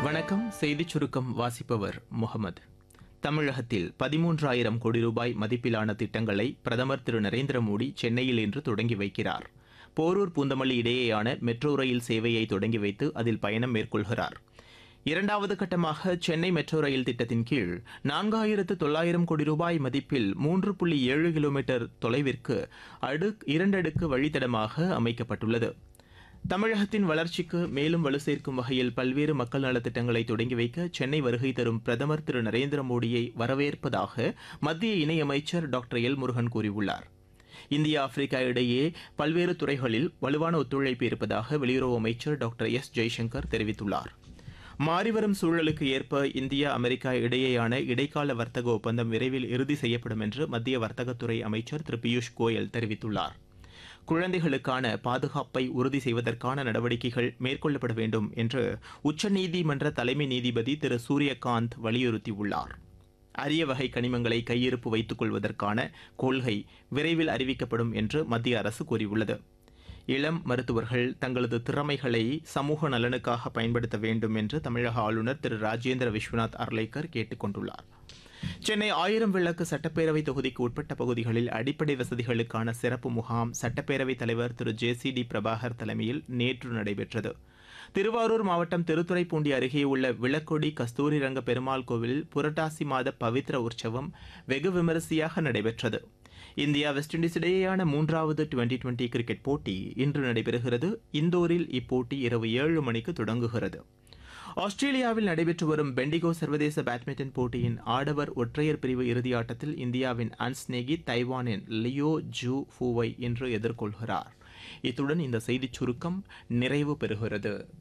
வணக்கம் செய்திச் சுருக்கம் வாசிப்பவர் முகமது தமிழகத்தில் பதிமூன்றாயிரம் கோடி ரூபாய் மதிப்பிலான திட்டங்களை பிரதமர் திரு நரேந்திர மோடி சென்னையில் இன்று தொடங்கி வைக்கிறார் போரூர் பூந்தமல்லி இடையேயான மெட்ரோ ரயில் சேவையை தொடங்கி வைத்து அதில் பயணம் மேற்கொள்கிறார் இரண்டாவது கட்டமாக சென்னை மெட்ரோ ரயில் திட்டத்தின் கீழ் நான்காயிரத்து தொள்ளாயிரம் கோடி ரூபாய் மதிப்பில் மூன்று புள்ளி ஏழு கிலோமீட்டர் தொலைவிற்கு அடுக் இரண்டடுக்கு வழித்தடமாக அமைக்கப்பட்டுள்ளது தமிழகத்தின் வளர்ச்சிக்கு மேலும் வலு சேர்க்கும் வகையில் பல்வேறு மக்கள் நலத்திட்டங்களை தொடங்கி வைக்க சென்னை வருகை தரும் பிரதமர் திரு நரேந்திர மோடியை வரவேற்பதாக மத்திய இணையமைச்சர் டாக்டர் எல் முருகன் கூறியுள்ளார் இந்தியா ஆப்பிரிக்கா இடையே பல்வேறு துறைகளில் வலுவான ஒத்துழைப்பு இருப்பதாக வெளியுறவு அமைச்சர் டாக்டர் எஸ் ஜெய்சங்கர் தெரிவித்துள்ளார் மாறிவரும் சூழலுக்கு ஏற்ப இந்தியா அமெரிக்கா இடையேயான இடைக்கால வர்த்தக ஒப்பந்தம் விரைவில் இறுதி செய்யப்படும் என்று மத்திய வர்த்தகத்துறை அமைச்சர் திரு பியூஷ் கோயல் தெரிவித்துள்ளார் குழந்தைகளுக்கான பாதுகாப்பை உறுதி செய்வதற்கான நடவடிக்கைகள் மேற்கொள்ளப்பட வேண்டும் என்று உச்சநீதிமன்ற தலைமை நீதிபதி திரு சூரியகாந்த் வலியுறுத்தியுள்ளார் அரிய வகை கனிமங்களை கையிருப்பு வைத்துக் கொள்வதற்கான கொள்கை விரைவில் அறிவிக்கப்படும் என்று மத்திய அரசு கூறியுள்ளது இளம் மருத்துவர்கள் தங்களது திறமைகளை சமூக நலனுக்காக பயன்படுத்த வேண்டும் என்று தமிழக ஆளுநர் திரு ராஜேந்திர விஸ்வநாத் அர்லேக்கர் கேட்டுக் கொண்டுள்ளார் சென்னை ஆயிரம் விளக்கு சட்டப்பேரவை தொகுதிக்கு உட்பட்ட பகுதிகளில் அடிப்படை வசதிகளுக்கான சிறப்பு முகாம் சட்டப்பேரவைத் தலைவர் திரு ஜே சி டி பிரபாகர் தலைமையில் நேற்று நடைபெற்றது திருவாரூர் மாவட்டம் திருத்துறைப்பூண்டி அருகே உள்ள விளக்கொடி கஸ்தூரிரங்க பெருமாள் கோவிலில் புரட்டாசி மாத பவித்ர உற்சவம் வெகு விமரிசையாக நடைபெற்றது இந்தியா வெஸ்ட் இண்டீஸ் இடையேயான மூன்றாவது டுவெண்டி டுவெண்டி கிரிக்கெட் போட்டி இன்று நடைபெறுகிறது இந்தோரில் இப்போட்டி இரவு ஏழு மணிக்கு தொடங்குகிறது ஆஸ்திரேலியாவில் நடைபெற்று வரும் பெண்டிகோ சர்வதேச பேட்மிண்டன் போட்டியின் ஆடவர் ஒற்றையர் பிரிவு இறுதியாட்டத்தில் இந்தியாவின் அன்ஸ்நேகி தைவானின் லியோ ஜூ ஃபூவை இன்று எதிர்கொள்கிறார் இத்துடன் இந்த செய்திச் சுருக்கம் நிறைவு பெறுகிறது